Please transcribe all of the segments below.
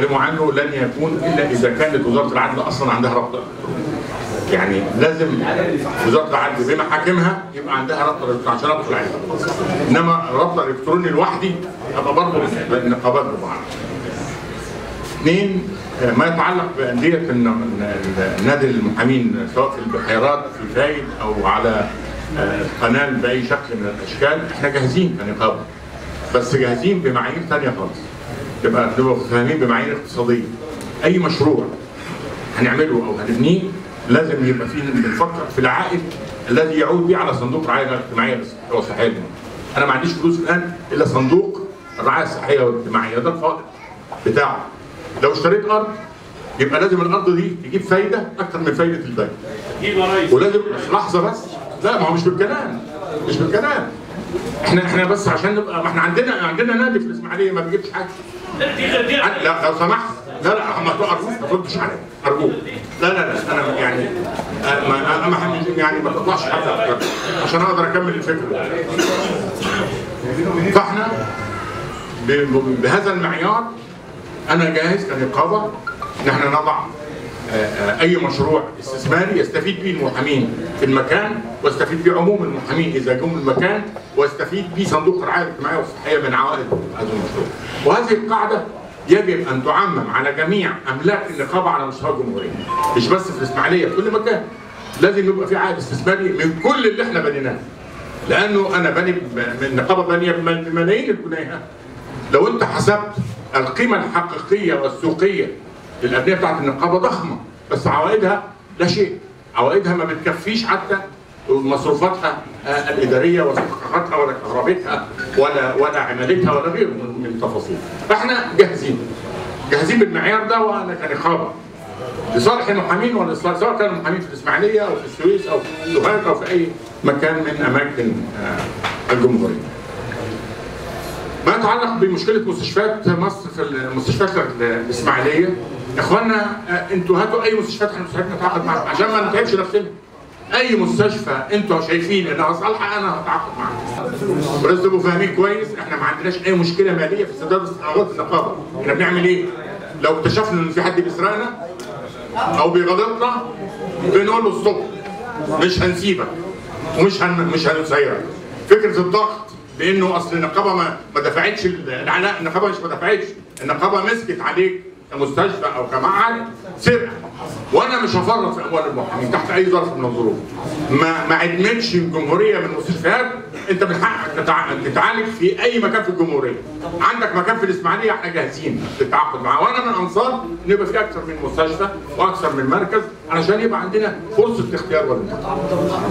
اتكلموا عنه لن يكون الا اذا كانت وزاره العدل اصلا عندها ربط الكتروني. يعني لازم وزاره العدل بمحاكمها يبقى عندها ربط الكتروني عشان ادخل عليها. انما الربط الالكتروني لوحدي ابقى برضه النقابات ببعض. اثنين آه، ما يتعلق بانديه الن- الن- النادي المحامين سواء في البحيرات في فايد او على آه، القناه باي شكل من الاشكال احنا جاهزين كنقابه بس جاهزين بمعايير ثانيه خالص تبقى تبقى فاهمين بمعايير اقتصاديه اي مشروع هنعمله او هنبنيه لازم يبقى فيه بنفكر في العائد الذي يعود به على صندوق الرعايه الاجتماعيه والصحيه للمواطن. انا ما عنديش فلوس الان الا صندوق الرعايه الصحيه والاجتماعيه ده الفائض بتاعه. لو اشتريت ارض يبقى لازم الارض دي تجيب فايده اكتر من فايده البنك. ولازم بس لحظه بس لا ما هو مش بالكلام مش بالكلام احنا احنا بس عشان نبقى ما احنا عندنا عندنا نادي في الاسماعيليه ما بيجيبش حاجه عن- لا لو سمحت لا لا ما تقربوش ما تردش عليا ارجوك لا لا لا انا يعني أنا ما أنا ما يعني ما تطلعش حتى عشان اقدر اكمل الفكره فاحنا ب- بهذا المعيار انا جاهز كنقابه ان احنا نضع آه، آه، اي مشروع استثماري يستفيد به المحامين في المكان ويستفيد به عموم المحامين اذا جم المكان ويستفيد به صندوق الرعايه الاجتماعيه والصحيه من عوائد هذا المشروع. وهذه القاعده يجب ان تعمم على جميع املاك النقابه على مستوى الجمهوريه مش بس في الاسماعيليه في كل مكان لازم يبقى في عائد استثماري من كل اللي احنا بنيناه لانه انا بني من النقابه بانيه بم- بملايين الجنيهات لو انت حسبت القيمه الحقيقيه والسوقيه للابنيه بتاعت النقابه ضخمه بس عوائدها لا شيء عوائدها ما بتكفيش حتى مصروفاتها آه، الاداريه واستحقاقاتها ولا كهربتها ولا ولا عمالتها ولا غيره من من التفاصيل فاحنا جاهزين جاهزين بالمعيار ده وانا كنقابه لصالح المحامين ولا لصالح- سواء كانوا محامين في الاسماعيليه او في السويس او في سوهاج او في اي مكان من اماكن آه، الجمهوريه. ما يتعلق بمشكله مستشفيات مصر في المستشفيات الاسماعيليه يا اخوانا آه، انتوا هاتوا اي مستشفيات احنا مستعدين نتعاقد معاها عشان ما نتعبش نفسنا. اي مستشفى انتوا شايفين انها صالحه انا هتعاقد معاها. ولازم تبقوا فاهمين كويس احنا ما عندناش اي مشكله ماليه في سداد استحقاقات النقابه. احنا بنعمل ايه؟ لو اكتشفنا ان في حد بيسرقنا او بيغلطنا بنقول له الصبح مش هنسيبك ومش هن مش هنسيرك فكره الضغط بانه اصل النقابه ما ما دفعتش ال- لا لا النقابه مش ما دفعتش النقابه مسكت عليك كمستشفى او كمعهد سرقه وانا مش هفرط في اموال المحامين تحت اي ظرف من الظروف ما ما عدمتش الجمهوريه من المستشفيات انت من حقك تتع- تتعالج في اي مكان في الجمهوريه عندك مكان في الاسماعيليه احنا جاهزين للتعاقد معاه وانا من انصار ان يبقى في اكثر من مستشفى واكثر من مركز علشان يبقى عندنا فرصه اختيار والانتخاب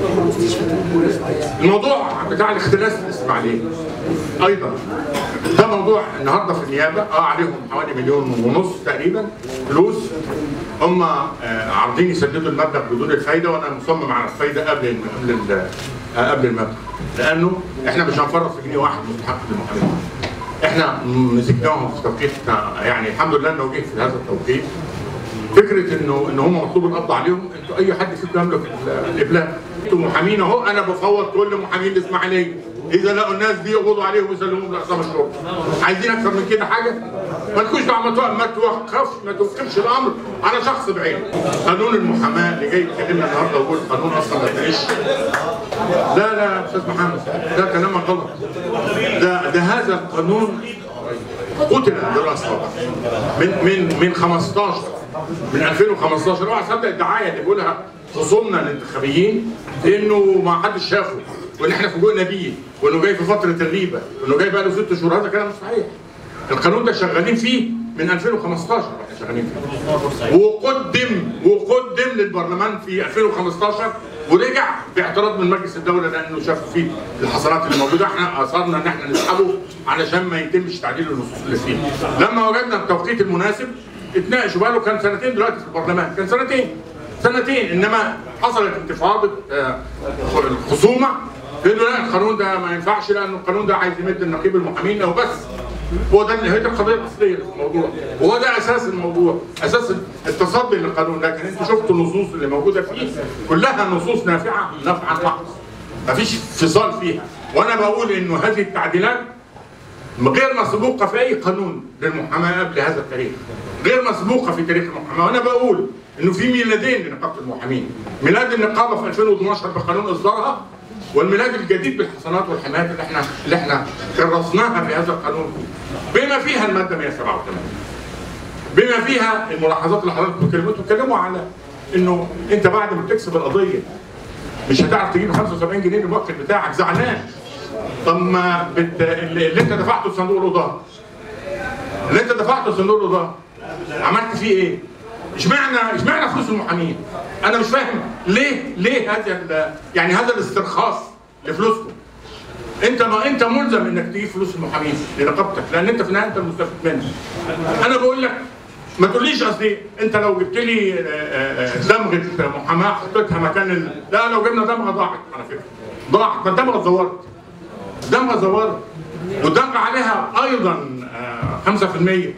الموضوع بتاع الاختلاس في الاسماعيليه ايضا ده موضوع النهارده في النيابه اه عليهم حوالي مليون ونص تقريبا فلوس هم آه عارضين يسددوا المبلغ بدون الفايده وانا مصمم على الفايده قبل الم- قبل ال- آه قبل المبلغ لانه احنا مش هنفرط في جنيه واحد مستحق للمحامين احنا مسكناهم في توقيت آه، يعني الحمد لله انه جه في هذا التوقيت فكره انه ان هم مطلوب القبض عليهم انتوا اي حد فيكم يملك ال- الابلاغ انتوا محامين اهو انا بفوض كل محامين الاسماعيليه اذا لقوا الناس دي يقبضوا عليهم ويسلموهم لاقسام الشرطه عايزين اكثر من كده حاجه ما تكونش بقى ما توقف- ما توقفش ما توقفش الامر على شخص بعينه قانون المحاماه اللي جاي يتكلمنا النهارده ويقول قانون اصلا ما تناقش لا لا يا استاذ محمد ده كلامك غلط ده ده هذا القانون قتل دراسه من من من 15 من 2015 اوعى تصدق الدعايه اللي بيقولها خصومنا الانتخابيين انه ما حدش شافه وان احنا فوجئنا بيه وانه جاي في فتره الريبه وانه جاي بقى له ست شهور هذا كلام مش صحيح القانون ده شغالين فيه من 2015 احنا شغالين فيه وقدم وقدم للبرلمان في 2015 ورجع باعتراض من مجلس الدوله لانه شاف فيه الحصانات اللي موجوده احنا اصرنا ان احنا نسحبه علشان ما يتمش تعديل النصوص اللي فيه لما وجدنا التوقيت المناسب اتناقشوا بقى له كان سنتين دلوقتي في البرلمان كان سنتين سنتين انما حصلت انتفاضه آه، الخصومه قالوا لا القانون ده ما ينفعش لان القانون ده عايز يمد النقيب المحامين او بس هو ده هي دي القضيه الاصليه في الموضوع وهو ده اساس الموضوع اساس التصدي للقانون لكن انتوا شفتوا النصوص اللي موجوده فيه كلها نصوص نافعه نفعا محض مفيش فصال فيها وانا بقول انه هذه التعديلات غير مسبوقه في اي قانون للمحاماه قبل هذا التاريخ غير مسبوقه في تاريخ المحاماه وانا بقول انه في ميلادين لنقابه المحامين ميلاد النقابه في 2012 بقانون اصدارها والميلاد الجديد بالحصانات والحمايات اللي احنا اللي احنا كرسناها في هذا القانون بما فيها الماده 187 بما فيها الملاحظات اللي حضرتك بتتكلموا بتتكلموا على انه انت بعد ما بتكسب القضيه مش هتعرف تجيب 75 جنيه للموكل بتاعك زعلان طب ما بت... اللي اللي انت دفعته لصندوق الاوضاع اللي انت دفعته لصندوق الاوضاع عملت فيه ايه؟ اشمعنى اشمعنى فلوس المحامين؟ انا مش فاهم ليه ليه هذا ال- يعني هذا الاسترخاص لفلوسكم انت ما انت ملزم انك تجيب فلوس المحامين لنقابتك لان انت في النهايه انت المستفيد منه. انا بقول لك ما تقوليش اصلي انت لو جبت لي آه، آه، آه، دمغه محاماه حطيتها مكان ال... لا لو جبنا دمغه ضاعت على فكره ضاعت ما الدمغه اتزورت الدمغه زورت والدمغه عليها ايضا آه، 5%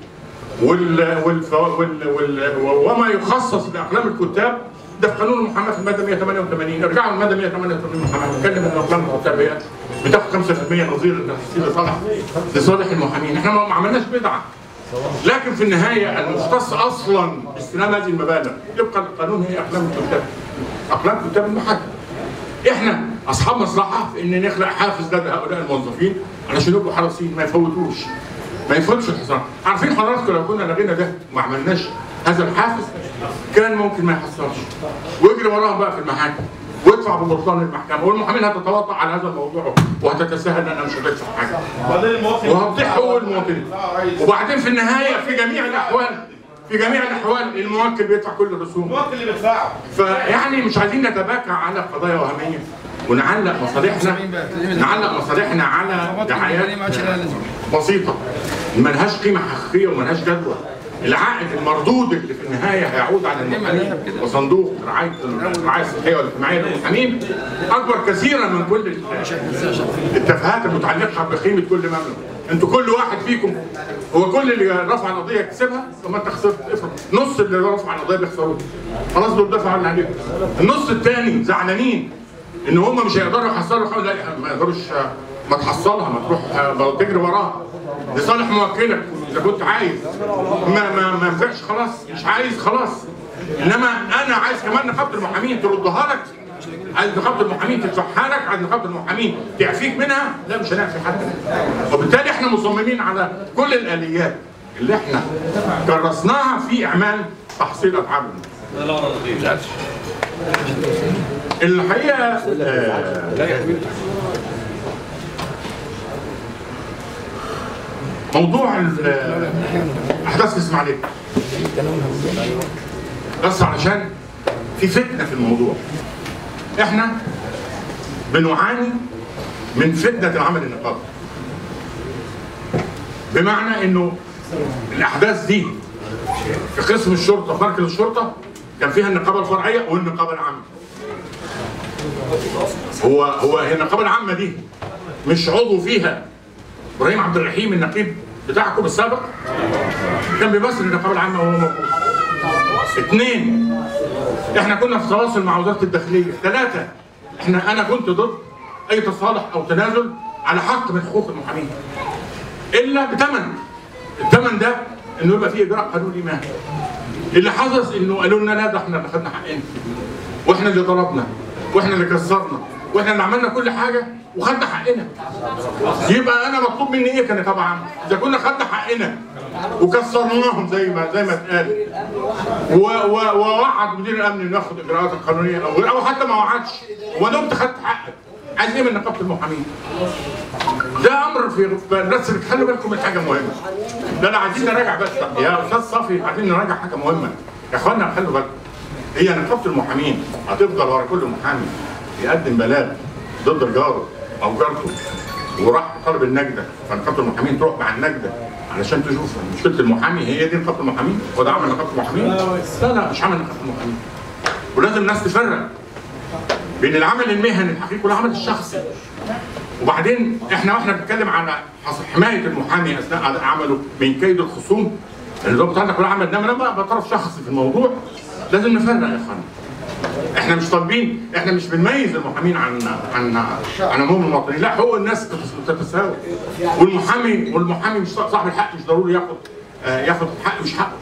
وال وال وال وال وما يخصص لاقلام الكتاب ده في قانون المحاماه في الماده 188 ارجعوا الماده 188 المحاماه بتتكلم ان اقلام الكتاب هي بتاخد 5% نظير التحصيل لصالح لصالح المحامين احنا ما ما عملناش بدعه لكن في النهايه المختص اصلا باستلام هذه المبالغ يبقى القانون هي اقلام الكتاب اقلام كتاب المحاكم احنا اصحاب مصلحه في ان نخلق حافز لدى هؤلاء الموظفين علشان يبقوا حريصين ما يفوتوش ما يفوتش الحصان عارفين حضراتكم لو كنا لغينا ده وما عملناش هذا الحافز كان ممكن ما يحصلش ويجري وراهم بقى في المحاكم ويدفع ببطلان المحكمه والمحامين هتتواطأ على هذا الموضوع وهتتساهل ان انا مش هدفع حاجه وبعدين المواطن وهتضيع حقوق المواطنين وبعدين في النهايه في جميع الاحوال في جميع الاحوال الموكل بيدفع كل الرسوم المواطن اللي بيدفعه فيعني مش عايزين نتباكى على قضايا وهميه ونعلق مصالحنا نعلق مصالحنا على دعايات بسيطه ملهاش قيمه حقيقيه وملهاش جدوى العائد المردود اللي في النهايه هيعود على المحامين وصندوق رعايه الرعايه الصحيه والاجتماعيه للمحامين اكبر كثيرا من كل ال- التفاهات المتعلقه بقيمه كل مبلغ انتوا كل واحد فيكم هو كل اللي رفع القضيه كسبها طب ما انت خسرت افرض نص اللي رفع القضيه بيخسروه خلاص دول دفعوا اللي عليهم النص الثاني زعلانين ان هم مش هيقدروا يحصلوا حاجه لا ما يقدروش ما تحصلها ما تروح ما تجري وراها لصالح موكلك اذا كنت عايز ما ما ما ينفعش خلاص مش عايز خلاص انما انا عايز كمان نقابه المحامين تردها لك عايز نقابه المحامين تدفعها لك عايز نقابه المحامين تعفيك منها لا مش هنعفي حد وبالتالي احنا مصممين على كل الاليات اللي احنا كرسناها في اعمال تحصيل اتعاب الناس. الحقيقه آه، موضوع ال- احداث الاسماعيليه بس علشان في فتنه في الموضوع احنا بنعاني من فتنه العمل النقابي بمعنى انه الاحداث دي في قسم الشرطه في مركز الشرطه كان فيها النقابه الفرعيه والنقابه العامه هو هو هي النقابه العامه دي مش عضو فيها ابراهيم عبد الرحيم النقيب بتاعكم السابق كان بيمثل النقابه العامه وهو موجود اثنين احنا كنا في تواصل مع وزاره الداخليه ثلاثه احنا انا كنت ضد اي تصالح او تنازل على حق من حقوق المحامين الا بثمن الثمن ده انه يبقى فيه اجراء قانوني ماهر اللي حدث انه قالوا لنا لا ده احنا اللي خدنا حقنا واحنا اللي ضربنا واحنا اللي كسرنا واحنا اللي عملنا كل حاجه وخدنا حقنا يبقى انا مطلوب مني ايه كنقابه عامه؟ اذا كنا خدنا حقنا وكسرناهم زي ما زي ما اتقال و- و- ووعد مدير الامن انه ياخد اجراءات قانونيه او او حتى ما وعدش ودمت خدت حقك عايز ايه من نقابه المحامين؟ ده امر في بس خلوا بالكم من حاجه مهمه ده انا عايزين نراجع بس يا استاذ صافي عايزين نراجع حاجه مهمه يا اخوانا خلوا بالكم هي نقابه المحامين هتفضل ورا كل محامي يقدم بلاغ ضد جاره او جارته وراح طالب النجده فنقابه المحامين تروح مع النجده علشان تشوف مشكله المحامي هي دي نقابه المحامين وده عمل نقابه المحامين لا لا مش عمل نقابه المحامين ولازم الناس تفرق بين العمل المهني الحقيقي والعمل الشخصي وبعدين احنا واحنا بنتكلم على حص- حمايه المحامي اثناء عمله من كيد الخصوم اللي هو بتاعنا كل عمل انما لما ابقى طرف شخصي في الموضوع لازم نفرق يا اخوانا احنا مش طالبين احنا مش بنميز المحامين عن عن عن عموم المواطنين لا حقوق الناس تتس- تتساوى والمحامي والمحامي مش صاحب الحق مش ضروري ياخد آه، ياخد حق مش حقه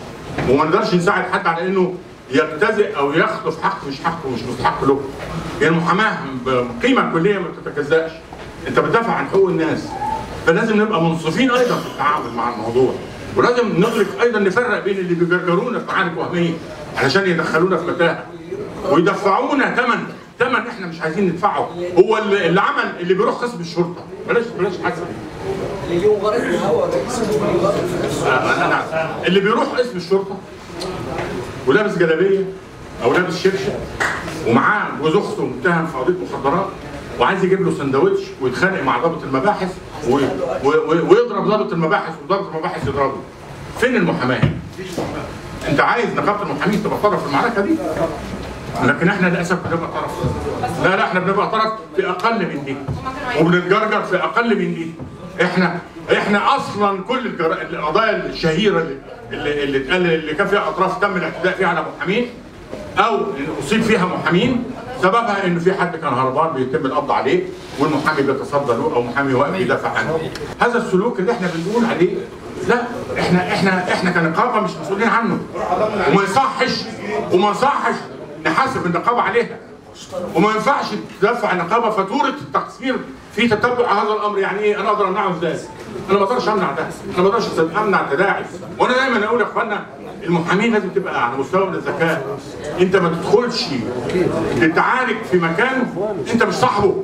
وما نقدرش نساعد حد على انه يبتزئ او يخطف حق مش حقه مش مستحق له يعني المحاماه قيمه كليه ما بتتجزاش انت بتدافع عن حقوق الناس فلازم نبقى منصفين ايضا في التعامل مع الموضوع ولازم ندرك ايضا نفرق بين اللي بيجرجرونا في معارك وهميه علشان يدخلونا في متاهه ويدفعونا ثمن ثمن احنا مش عايزين ندفعه هو اللي اللي عمل اللي بيروح قسم الشرطه بلاش بلاش حسن اللي هو غرق الهواء ده اسمه غرق أنا اللي بيروح قسم الشرطه ولابس جلابيه او لابس شبشب ومعاه جوز اخته متهم في قضيه مخدرات وعايز يجيب له سندوتش ويتخانق مع ضابط المباحث و... و... و... ويضرب ضابط المباحث وضابط المباحث يضربه فين المحاماه؟ انت عايز نقابه المحامين تبقى طرف في المعركه دي؟ لكن احنا للاسف بنبقى طرف لا لا احنا بنبقى طرف في اقل من دي وبنتجرجر في اقل من دي احنا احنا اصلا كل الجر... القضايا الشهيره اللي اللي, اللي اتقال اللي كان فيها اطراف تم الاعتداء فيها على محامين او اصيب فيها محامين سببها انه في حد كان هربان بيتم القبض عليه والمحامي بيتصدى له او محامي واقف يدافع عنه هذا السلوك اللي احنا بنقول عليه لا احنا احنا احنا كنقابه مش مسؤولين عنه وما يصحش وما يصحش نحاسب النقابه عليها وما ينفعش تدفع النقابه فاتوره التقصير في تتبع هذا الامر يعني ايه انا اقدر امنعه ازاي؟ انا ما اقدرش امنع ده، انا ما اقدرش امنع تداعي، وانا دايما اقول يا اخوانا المحامين لازم تبقى على مستوى من الذكاء، انت ما تدخلش تتعارك في مكان انت مش صاحبه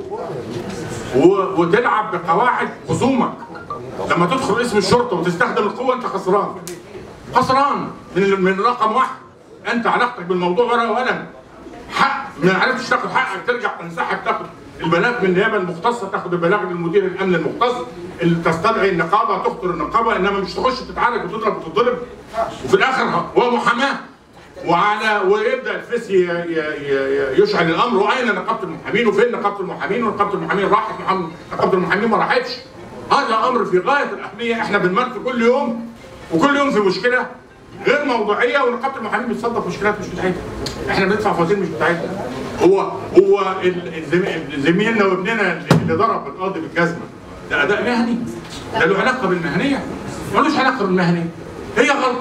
و- وتلعب بقواعد خصومك لما تدخل اسم الشرطه وتستخدم القوه انت خسران خسران من من رقم واحد انت علاقتك بالموضوع ورقه وقلم حق ما عرفتش تاخد حقك ترجع تنسحب تاخد البلاغ من النيابه المختصه تاخد البلاغ من مدير الامن المختص اللي تستدعي النقابه تخطر النقابه انما مش تخش تتعارك وتضرب وتتضرب وفي الاخر هو محاماه وعلى ويبدا الفيس ي- ي- ي- يشعل الامر واين نقابه المحامين وفين نقابه المحامين ونقابه المحامين راحت محم- نقابه المحامين ما راحتش هذا امر في غايه الاهميه احنا بنمارسه كل يوم وكل يوم في مشكله غير موضوعيه ونقابه المحامين بتصدق مشكلات مش بتاعتها احنا بندفع فواتير مش بتاعتنا هو هو ال- الزم- زميلنا وابننا اللي ضرب القاضي بالجزمه ده اداء مهني ده له علاقه بالمهنيه ملوش علاقه بالمهنيه هي غلط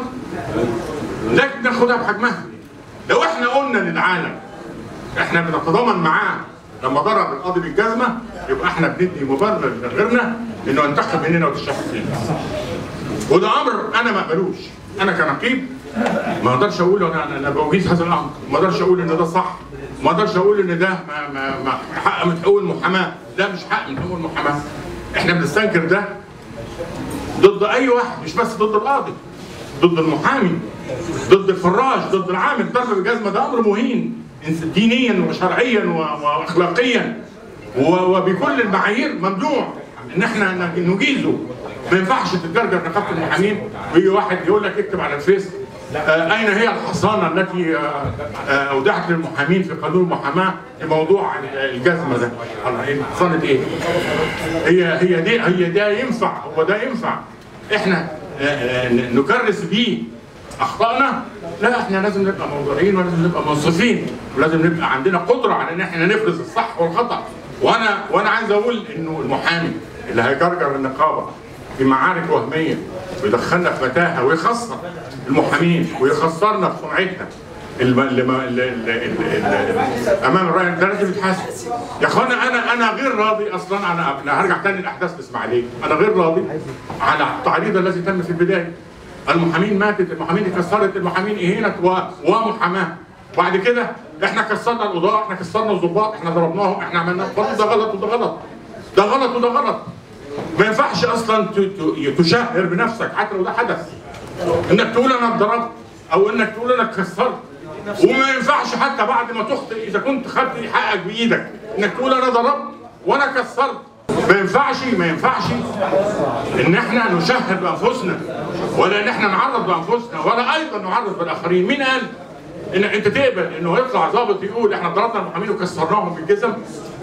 لكن ناخدها بحجمها لو احنا قلنا للعالم احنا بنتضامن معاه لما ضرب القاضي بالجزمه يبقى احنا بندي مبرر لغيرنا انه ينتقم مننا وتشحن فينا وده امر انا ما اقبلوش انا كنقيب ما اقدرش اقول انا انا بوجيز هذا الامر ما اقدرش اقول ان ده صح ما اقدرش اقول ان ده ما ما ما حق من حقوق المحاماه لا مش حق من حقوق المحاماه احنا بنستنكر ده ضد اي واحد مش بس ضد القاضي ضد المحامي ضد الفراش ضد العامل ضرب بالجزمه ده امر مهين دينيا وشرعيا و- واخلاقيا و- وبكل المعايير ممنوع ان احنا ن- نجيزه ما ينفعش تتجرجر نقابه المحامين ويجي واحد يقول لك اكتب على الفيس آه، اين هي الحصانه التي آه، آه، اودعت للمحامين في قانون المحاماه لموضوع الجزمه ده الله، إيه؟ حصانه ايه؟ هي هي دي هي ده ينفع هو ده ينفع احنا آه، آه، نكرس بيه اخطائنا لا احنا لازم نبقى موضوعيين ولازم نبقى منصفين ولازم نبقى عندنا قدره على ان احنا نفرز الصح والخطا وانا وانا عايز اقول انه المحامي اللي هيجرجر النقابه في معارك وهميه ويدخلنا في متاهه ويخسر المحامين ويخسرنا في سمعتنا الم... الم... ال... ال... ال... ال... امام الراي ده لازم يتحاسب يا اخوانا انا انا غير راضي اصلا انا انا هرجع تاني لاحداث الاسماعيليه انا غير راضي على التعريض الذي تم في البدايه المحامين ماتت المحامين اتكسرت المحامين اهينت و... ومحاماه بعد كده احنا كسرنا القضاء احنا كسرنا الضباط احنا ضربناهم احنا عملنا برضه ده غلط وده غلط ده غلط وده غلط ما ينفعش اصلا ت- ت- تشهر بنفسك حتى لو ده حدث انك تقول انا اتضربت او انك تقول انا اتكسرت وما ينفعش حتى بعد ما تخطئ اذا كنت خدت حقك بايدك انك تقول انا ضربت وانا كسرت ما ينفعش ما ينفعش ان احنا نشهر بانفسنا ولا ان احنا نعرض بانفسنا ولا ايضا نعرض بالاخرين مين قال ان انت تقبل انه يطلع ضابط يقول احنا ضربنا المحامين وكسرناهم بالجزم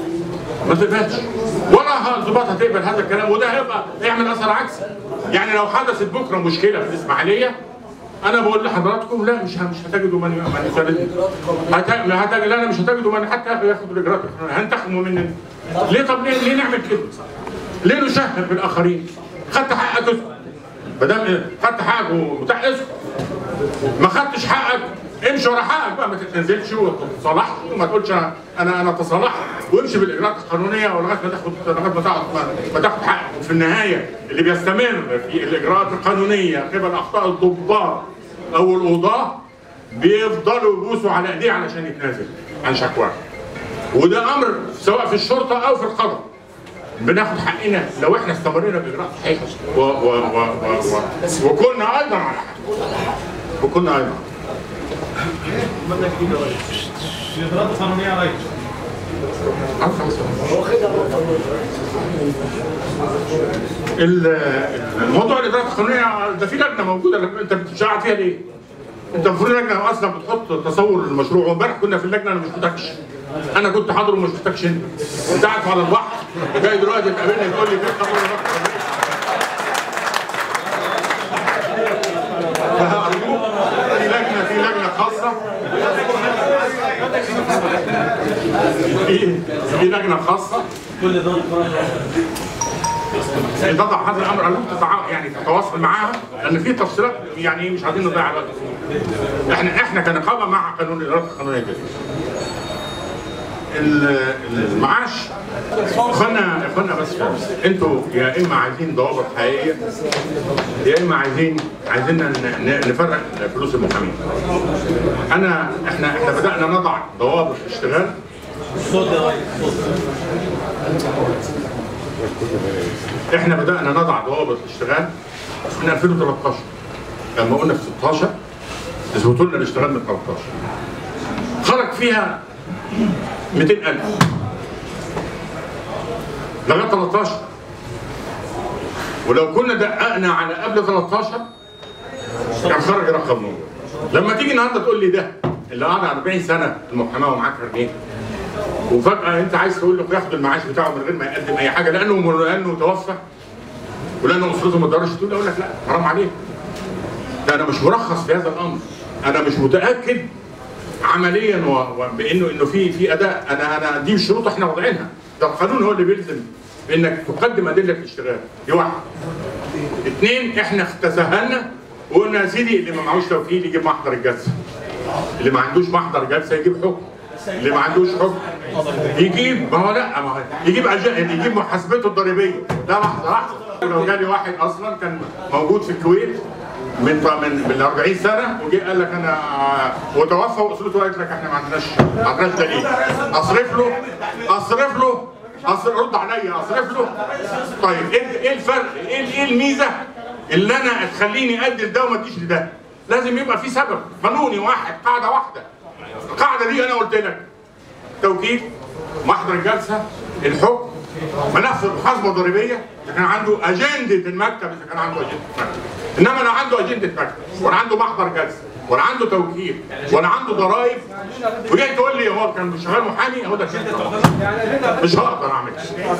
ما تقبلش ولا الضباط هتقبل هذا الكلام وده هيبقى يعمل اثر عكسي يعني لو حدثت بكره مشكله في الاسماعيليه انا بقول لحضراتكم لا مش مش هتجدوا من من يساندني هت- لا هت- لا انا مش هتجدوا من حتى ياخدوا الاجراءات هنتخموا مننا ليه طب ليه ليه نعمل كده؟ ليه نشهر بالاخرين؟ خدت حقك اسكت ما دام خدت حقك وبتاع اسكت ما خدتش حقك امشي ورا حقك بقى ما تتنزلش وتصالحش وما تقولش انا انا انا تصالحت وامشي بالاجراءات القانونيه ولغايه ما تاخد لغايه ما تاخد ما تاخد حقك وفي النهايه اللي بيستمر في الاجراءات القانونيه قبل اخطاء الضباط او القضاه بيفضلوا يبوسوا على ايديه علشان يتنازل عن شكواه وده امر سواء في الشرطه او في القضاء بناخد حقنا لو احنا استمرينا باجراء صحيح و و و و و وكنا ايضا على حق وكنا ايضا الاجراءات القانونيه يا ريس ال- الموضوع الاجراءات القانونيه ده في لجنه موجوده انت بتشجع فيها ليه؟ انت المفروض اللجنه اصلا بتحط تصور المشروع وامبارح كنا في اللجنه انا مش شفتكش انا كنت حاضر وما شفتكش انت انت قاعد على البحر جاي دلوقتي تقابلني تقول لي فين تصور الإجراءات القانونية؟ فأرجوك في لجنه في لجنه خاصه في في لجنه خاصه كل ده تضع هذا الامر على تتع... يعني تتواصل معاها لان في تفصيلات يعني مش عايزين نضيع الوقت فيها. احنا احنا كنقابه مع قانون الاجراءات القانونيه الجديد. ال- المعاش اخوانا اخوانا بس انتوا يا اما عايزين ضوابط حقيقيه يا اما عايزين عايزين ن- ن- نفرق فلوس المحامين. انا احنا احنا بدانا نضع ضوابط اشتغال الصوت يا ريس احنا بدانا نضع ضوابط الاشتغال من 2013 لما قلنا في 16 اثبتوا لنا الاشتغال من 13 خرج فيها 200000 لغايه 13 ولو كنا دققنا على قبل 13 كان خرج رقم نور لما تيجي النهارده تقول لي ده اللي قعد 40 سنه المحاماه ومعاك جنيه وفجاه انت عايز تقول له ياخد المعاش بتاعه من غير ما يقدم اي حاجه لانه لانه توفى ولانه اسرته ما تقدرش تقول اقول لك لا حرام عليك ده انا مش مرخص في هذا الامر انا مش متاكد عمليا و- وبانه انه في في اداء انا انا دي الشروط احنا واضعينها ده القانون هو اللي بيلزم انك تقدم ادله الاشتغال دي واحد اثنين احنا تساهلنا وقلنا يا سيدي اللي ما معهوش توكيل يجيب محضر الجلسه اللي ما عندوش محضر جلسه يجيب حكم اللي ما عندوش حكم يجيب ما هو لا ما هو يجيب أج- يجيب محاسبته الضريبيه لا لحظه لحظه لو جالي واحد اصلا كان موجود في الكويت من من من 40 سنه وجي قال لك انا وتوفى واسرته قالت لك احنا ما عندناش ما عندناش دليل اصرف له اصرف له أصرف رد عليا اصرف له طيب ايه ايه الفرق ايه ايه الميزه اللي انا تخليني ادي لده وما اديش لده لازم يبقى في سبب قانوني واحد قاعده واحده القاعده دي انا قلت لك توكيل محضر الجلسه الحكم ملف المحاسبه الضريبيه اذا كان عنده اجنده المكتب اذا كان عنده اجنده المكتب انما لو عنده اجنده مكتب ولا عنده محضر جلسه ولا عنده توكيل ولا عنده ضرائب وجاي تقول لي هو كان شغال محامي اهو ده كده مش هقدر اعمل كده.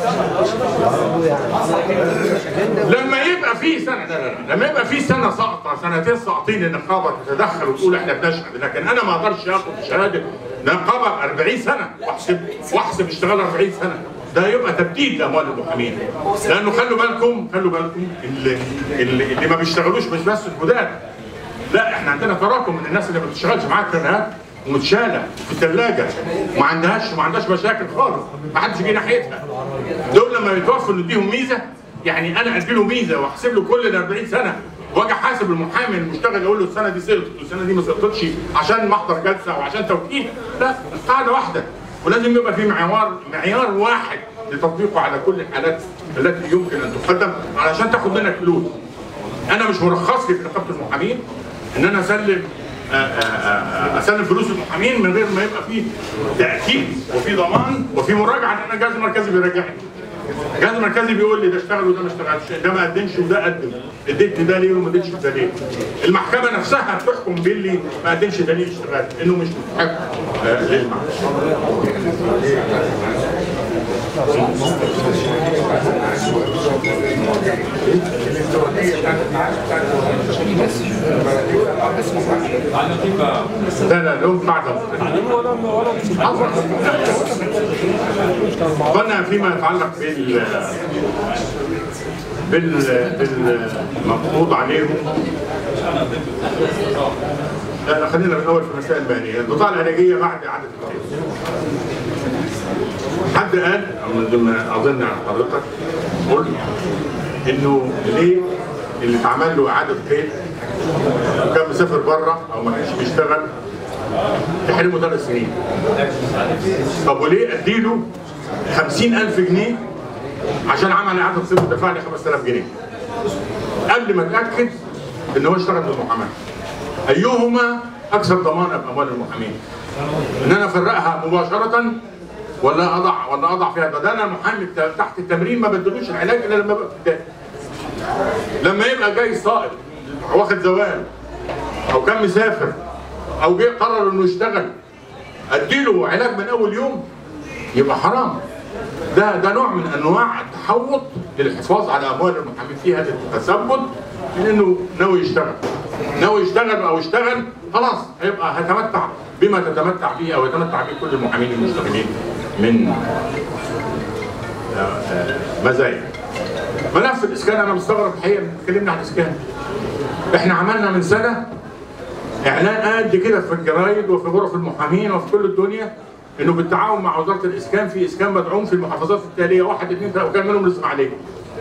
لما يبقى في سنه لا لا لا لما يبقى في سنه ساقطه سنتين ساقطين النقابه تتدخل وتقول احنا بنشهد لكن انا ما اقدرش اخد شهاده نقابه ب 40 سنه واحسب واحسب اشتغال 40 سنه ده يبقى تبديد لاموال المحامين لانه خلوا بالكم خلوا بالكم اللي, اللي, اللي ما بيشتغلوش مش بس الجداد لا احنا عندنا تراكم من الناس اللي ما بتشتغلش معاها كرنيهات ومتشاله في الثلاجه ما عندهاش ما عندهاش مشاكل خالص ما حدش يجي ناحيتها دول لما يتوفوا نديهم ميزه يعني انا ادي له ميزه واحسب له كل ال 40 سنه واجي حاسب المحامي المشتغل يقول له السنه دي سقطت والسنه دي ما سقطتش عشان محضر جلسه او عشان توكيل لا قاعده واحده ولازم يبقى في معيار معيار واحد لتطبيقه على كل الحالات التي يمكن ان تقدم علشان تاخد منك فلوس انا مش مرخص لي في نقابه المحامين ان انا اسلم آه، آه، آه، اسلم فلوس المحامين من غير ما يبقى فيه تاكيد وفي ضمان وفي مراجعه ان انا الجهاز المركزي بيراجعني الجهاز المركزي بيقول لي ده اشتغل وده ما اشتغلش ده ما قدمش وده قدم اديت ده ليه وما اديتش ده ليه المحكمه نفسها بتحكم باللي ما قدمش دليل اشتغال انه مش مستحق آه، للمعاش لا لا لهم قاعدة قلنا فيما يتعلق بال بال بالمفروض عليهم لا لا خلينا من الاول في المسائل الماليه، البطاقه العلاجيه بعد اعاده التأهيل. حد قال او من ضمن اظن حضرتك قلت انه ليه اللي اتعمل له اعاده قيد وكان مسافر بره او ما كانش بيشتغل تحرمه ثلاث سنين. طب وليه اديله 50000 جنيه عشان عمل اعاده قيد ودفع لي 5000 جنيه. قبل ما اتاكد ان هو اشتغل في المحاماه. ايهما اكثر ضمانا باموال المحامين؟ ان انا افرقها مباشره ولا اضع ولا اضع فيها ده انا المحامي بتا- تحت التمرين ما بدلوش العلاج الا لما ببقى في الداخل. لما يبقى جاي صائب واخد زوال او كان مسافر او جه قرر انه يشتغل اديله علاج من اول يوم يبقى حرام ده ده نوع من انواع التحوط للحفاظ على اموال المحامين فيها للتثبت من انه ناوي يشتغل ناوي يشتغل او اشتغل خلاص هيبقى هيتمتع بما تتمتع به او يتمتع به كل المحامين المشتغلين من آه، آه، مزايا ملف الاسكان انا مستغرب الحقيقه اتكلمنا عن الاسكان احنا عملنا من سنه اعلان قد كده في الجرايد وفي غرف المحامين وفي كل الدنيا انه بالتعاون مع وزاره الاسكان في اسكان مدعوم في المحافظات التاليه واحد اثنين ثلاثه وكان منهم الاسماعيليه.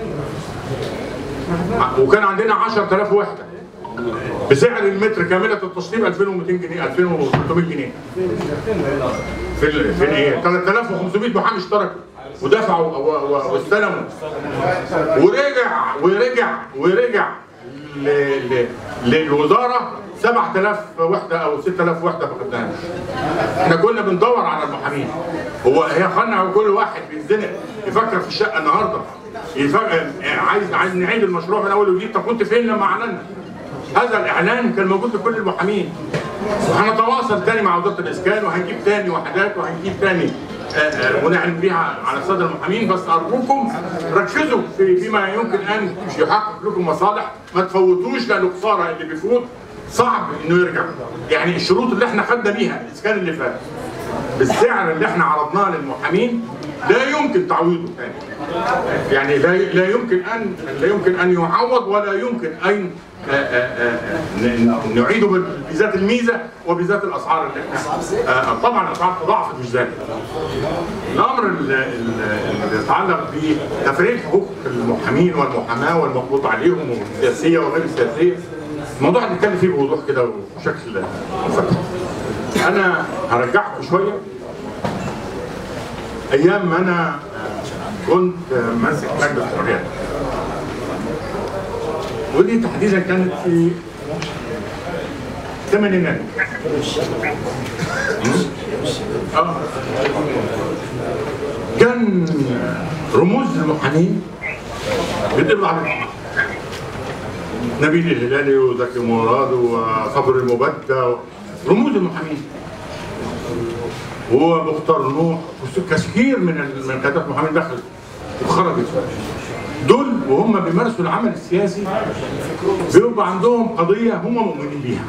وكان عندنا 10000 وحده بسعر المتر كامله التشطيب 2200 جنيه 2300 جنيه. في ال... في الايه 3500 محامي اشتركوا ودفعوا و- و- واستلموا ورجع ورجع ورجع ل... ل... للوزاره 7000 وحده او 6000 وحده ما خدناهاش. احنا كنا بندور على المحامين. هو هي خلنا كل واحد بيتزنق يفكر في الشقه النهارده يفكر عايز عايز نعيد المشروع من اول وجديد طب كنت فين لما اعلنا؟ هذا الاعلان كان موجود لكل المحامين. وهنتواصل تاني مع وزاره الاسكان وهنجيب تاني وحدات وهنجيب تاني آه، آه، ونعلن بيها على الساده المحامين بس ارجوكم ركزوا في فيما يمكن ان يحقق لكم مصالح ما تفوتوش لانه خساره اللي بيفوت صعب انه يرجع يعني الشروط اللي احنا خدنا بيها الاسكان اللي فات بالسعر اللي احنا عرضناه للمحامين لا يمكن تعويضه تاني يعني لا لا يمكن ان لا يمكن ان يعوض ولا يمكن ان آه، آه، آه، ن- نعيده بذات الميزه وبذات الاسعار اللي احنا آه، طبعا الاسعار تضاعفت مش زادت. الامر ال- ال- اللي يتعلق بتفريغ حقوق المحامين والمحاماه والمقبوض عليهم والسياسيه وغير السياسيه الموضوع اللي نتكلم فيه بوضوح كده وبشكل مفتح. انا هرجعكم شويه ايام ما انا آه، كنت آه، ماسك مجلس الحريات ودي تحديدا كانت في الثمانينات اه كان رموز المحامين بتطلع على نبيل الهلالي وزكي مراد وصبر المبدع رموز المحامين ومختار نوح وكثير من ال- من كتاب المحامين دخلت وخرجت دول وهم بيمارسوا العمل السياسي بيبقى عندهم قضيه هم مؤمنين بيها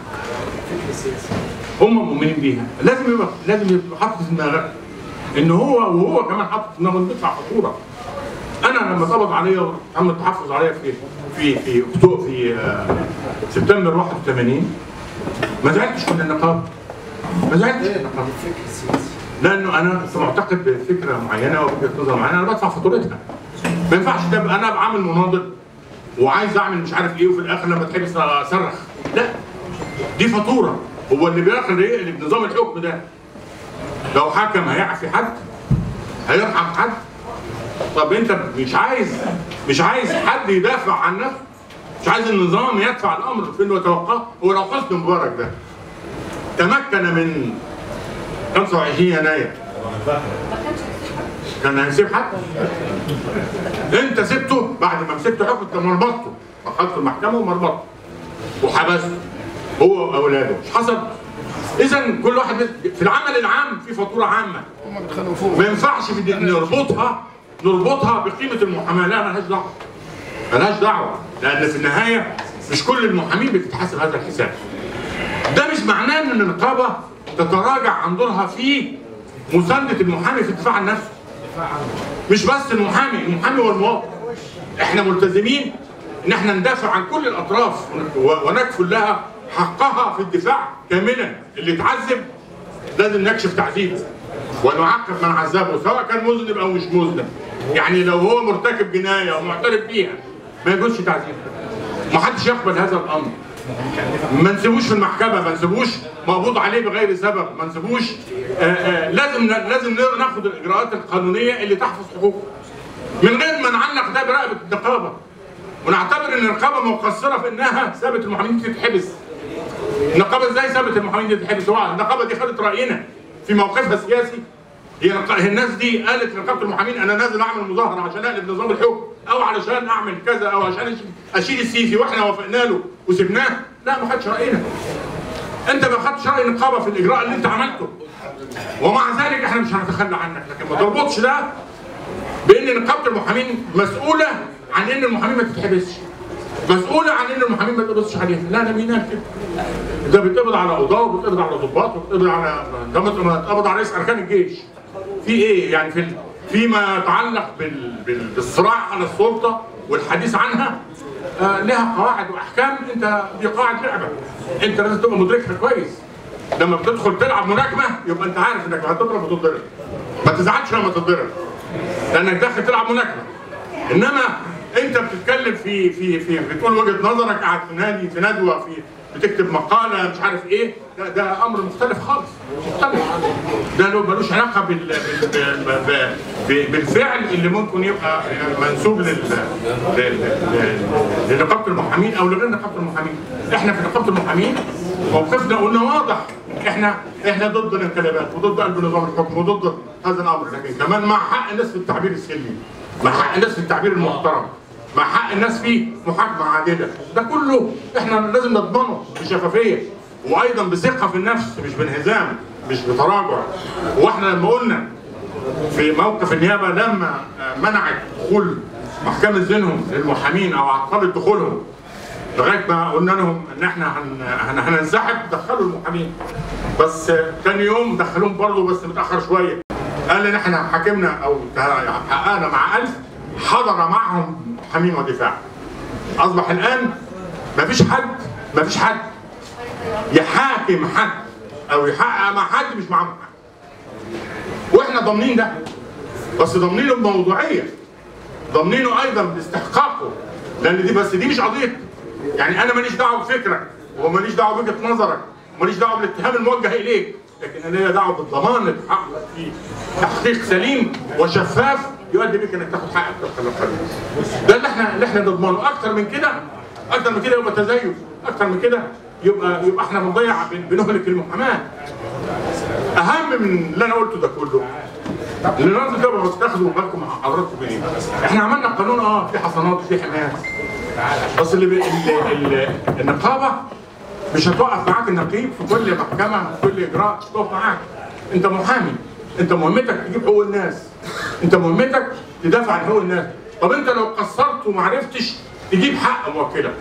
هم مؤمنين بيها لازم يبقى لازم يبقى حاطط في دماغك ان هو وهو كمان حاطط في دماغه انه بيدفع فاتوره انا لما اتقبض عليا تم التحفظ عليا في في في اكتوبر في آه، سبتمبر 81 ما زعلتش من النقابه ما زعلتش من النقابه لانه انا كنت معتقد بفكره معينه ووجهه نظر معينه انا بدفع فاتورتها ما ينفعش تبقى انا ابقى عامل مناضل وعايز اعمل مش عارف ايه وفي الاخر لما تحبس اصرخ لا دي فاتوره هو اللي بياخد ايه نظام الحكم ده لو حكم هيعفي حد هيرحم حد طب انت مش عايز مش عايز حد يدافع عن نفسه مش عايز النظام يدفع الامر في انه يتوقاه هو لو حسني مبارك ده تمكن من 25 يناير كان هيسيب حد انت سبته بعد ما مسكته حكم انت مربطته دخلت المحكمه ومربطته وحبسته هو واولاده مش حصل اذا كل واحد بس- في العمل العام في فاتوره عامه هم بيتخانقوا فوق ما ينفعش في دي- نربطها نربطها بقيمه المحاماه لا ملهاش دعوه ملهاش دعوه لان في النهايه مش كل المحامين بتتحاسب هذا الحساب ده مش معناه ان النقابه تتراجع عن دورها في مسانده المحامي في الدفاع عن نفسه مش بس المحامي المحامي والمواطن احنا ملتزمين ان احنا ندافع عن كل الاطراف و- ونكفل لها حقها في الدفاع كاملا اللي اتعذب لازم نكشف تعذيبه ونعاقب من عذبه سواء كان مذنب او مش مذنب يعني لو هو مرتكب جنايه ومعترف بيها ما يجوزش تعذيبه ما حدش يقبل هذا الامر ما نسيبوش في المحكمه ما نسيبوش مقبوض عليه بغير سبب ما نسيبوش آه، آه، لازم لازم ناخد الاجراءات القانونيه اللي تحفظ حقوقه من غير ما نعلق ده برقبه النقابه ونعتبر ان النقابه مقصره في انها سابت المحامين دي تتحبس النقابه ازاي سابت المحامين دي تتحبس هو النقابه دي خدت راينا في موقفها السياسي هي نق- هي الناس دي قالت لنقابه المحامين انا نازل اعمل مظاهره عشان اقلب نظام الحكم او علشان اعمل كذا او عشان أشيل- اشيل السيسي واحنا وافقنا له وسبناه لا ما خدش راينا انت ما خدتش راي النقابه في الاجراء اللي انت عملته ومع ذلك احنا مش هنتخلى عنك لكن ما تربطش ده بان نقابه المحامين مسؤوله عن ان المحامين ما تتحبسش مسؤوله عن ان المحامين ما يتقبضش عليها لا ده مين قال كده ده بيتقبض على قضاه وبيتقبض على ضباط وبيتقبض على ده بيتقبض على رئيس اركان الجيش في ايه يعني في ال- فيما يتعلق بال... بال... بالصراع على السلطه والحديث عنها آه لها قواعد واحكام انت دي قواعد لعبه انت لازم تبقى مدركها كويس لما بتدخل تلعب ملاكمه يبقى انت عارف انك هتضرب وتتضرب ما تزعلش لما تتضرب لانك داخل تلعب ملاكمه انما انت بتتكلم في في في بتقول وجهه نظرك قاعد في نادي في ندوه في بتكتب مقاله مش عارف ايه ده, ده امر مختلف خالص مختلف ده له ملوش علاقه بال بال بال بال- ب- بالفعل اللي ممكن يبقى منسوب لل لل- لل- لنقابه المحامين او لغير نقابه المحامين احنا في نقابه المحامين موقفنا قلنا واضح احنا احنا ضد الانقلابات وضد قلب نظام الحكم وضد هذا الامر لكن كمان مع حق الناس في التعبير السلمي مع حق الناس في التعبير المحترم مع حق الناس في محاكمه عادله ده كله احنا لازم نضمنه بشفافيه وايضا بثقه في النفس مش بانهزام مش بتراجع واحنا لما قلنا في موقف النيابه لما آه، منعت دخول محكمه زينهم للمحامين او عطلت دخولهم لغايه ما قلنا لهم ان احنا هن- هن- هننسحب دخلوا المحامين بس آه، تاني يوم دخلوهم برضه بس متاخر شويه قال ان احنا حكمنا او حققنا مع 1000 حضر معهم محامين ودفاع اصبح الان مفيش حد مفيش حد يحاكم حد او يحقق مع حد مش معاه محامي واحنا ضامنين ده بس ضامنينه بموضوعيه ضامنينه ايضا باستحقاقه لان دي بس دي مش قضيه يعني انا ماليش دعوه بفكرك وماليش دعوه بوجهه نظرك وماليش دعوه بالاتهام الموجه اليك لكن انا ليا دعوه بالضمان اللي تحقق فيه تحقيق سليم وشفاف يؤدي بك انك تاخد حقك طبقا للقانون ده اللي احنا اللي احنا نضمنه اكتر من كده اكتر من كده يبقى تزيف اكتر من كده يبقى يبقى احنا بنضيع بن- بنهلك المحاماه اهم من اللي انا قلته ده كله اللي لازم تبقوا تاخدوا بالكم مع حضراتكم من ايه؟ احنا عملنا قانون اه في حصانات وفي حمايه بس اللي, بي... اللي... اللي... النقابه مش هتوقف معاك النقيب في كل محكمه في كل اجراء مش هتقف معاك انت محامي انت مهمتك تجيب حقوق الناس انت مهمتك تدافع عن حقوق الناس طب انت لو قصرت وما عرفتش تجيب حق موكلك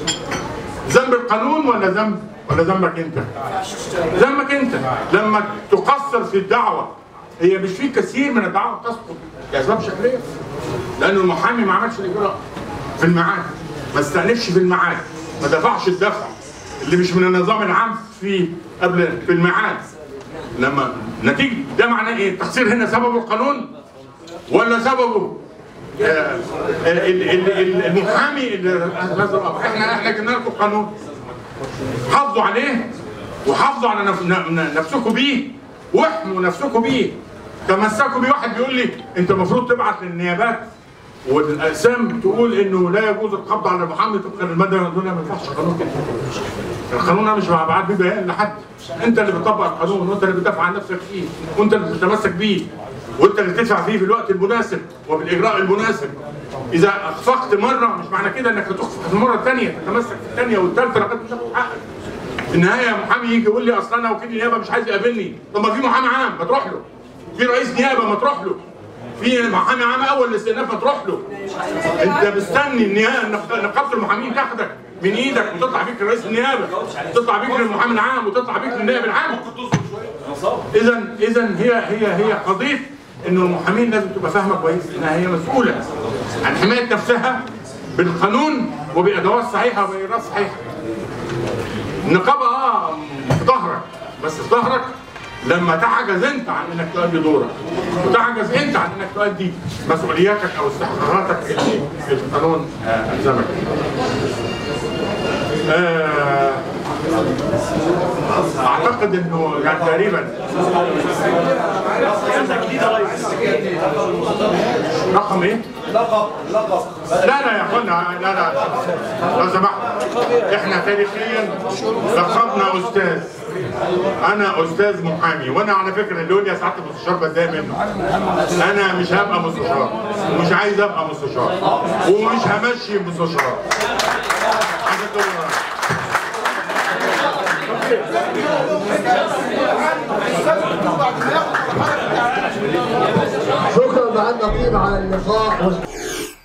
ذنب القانون ولا ذنب ولا ذنبك انت؟ ذنبك انت لما تقصر في الدعوه هي مش في كثير من الدعوه تسقط لاسباب شكليه لان المحامي ما عملش الاجراء في الميعاد ما استأنفش في الميعاد ما دفعش الدفع اللي مش من النظام العام في قبل في الميعاد لما نتيجه ده معناه ايه؟ التقصير هنا سببه القانون ولا سببه آه، آه، ال- ال- ال- المحامي اللي هذا الامر احنا احنا جبنا لكم قانون حافظوا عليه وحافظوا على نف- ن- نفسكم بيه واحموا نفسكم بيه تمسكوا بيه واحد بيقول لي انت المفروض تبعت للنيابات والاقسام تقول انه لا يجوز القبض على المحامي طبقا للماده دول ما ينفعش قانون كده القانون انا مش بعت بيه بيان لحد انت اللي بتطبق القانون وانت اللي بتدافع عن نفسك فيه وانت اللي بتتمسك بيه وانت اللي تدفع فيه في الوقت المناسب وبالاجراء المناسب اذا اخفقت مره مش معنى كده انك هتخفق في المره الثانيه تتمسك في الثانيه والثالثه لغايه ما تاخد حقك في النهايه محامي يجي يقول لي اصل انا وكيل النيابه مش عايز يقابلني طب ما في محامي عام ما تروح له في رئيس نيابه ما تروح له في محامي عام اول الاستئناف تروح له انت مستني النهايه نقابه المحامين تاخدك من ايدك وتطلع بيك لرئيس النيابه تطلع بيك للمحامي العام وتطلع بيك للنائب العام اذا اذا هي هي هي قضيه انه المحامين لازم تبقى فاهمه كويس انها هي مسؤوله عن حمايه نفسها بالقانون وبادوات صحيحه وباجراءات صحيحه. النقابه اه في ظهرك بس في ظهرك لما تعجز انت عن انك تؤدي دورك وتعجز انت عن انك تؤدي مسؤولياتك او استحقاقاتك اللي القانون آه، الزمك. آه اعتقد انه يعني تقريبا رقم ايه؟ لقب لقب لا لا يا اخوانا لا لا لو سمحت احنا تاريخيا لقبنا استاذ انا استاذ محامي وانا على فكره اللي يقول لي يا سعاده المستشار بتضايق منه انا مش هبقى مستشار ومش عايز ابقى مستشار ومش همشي مستشار عشان تقولوا شكرا مع النقيب على اللقاء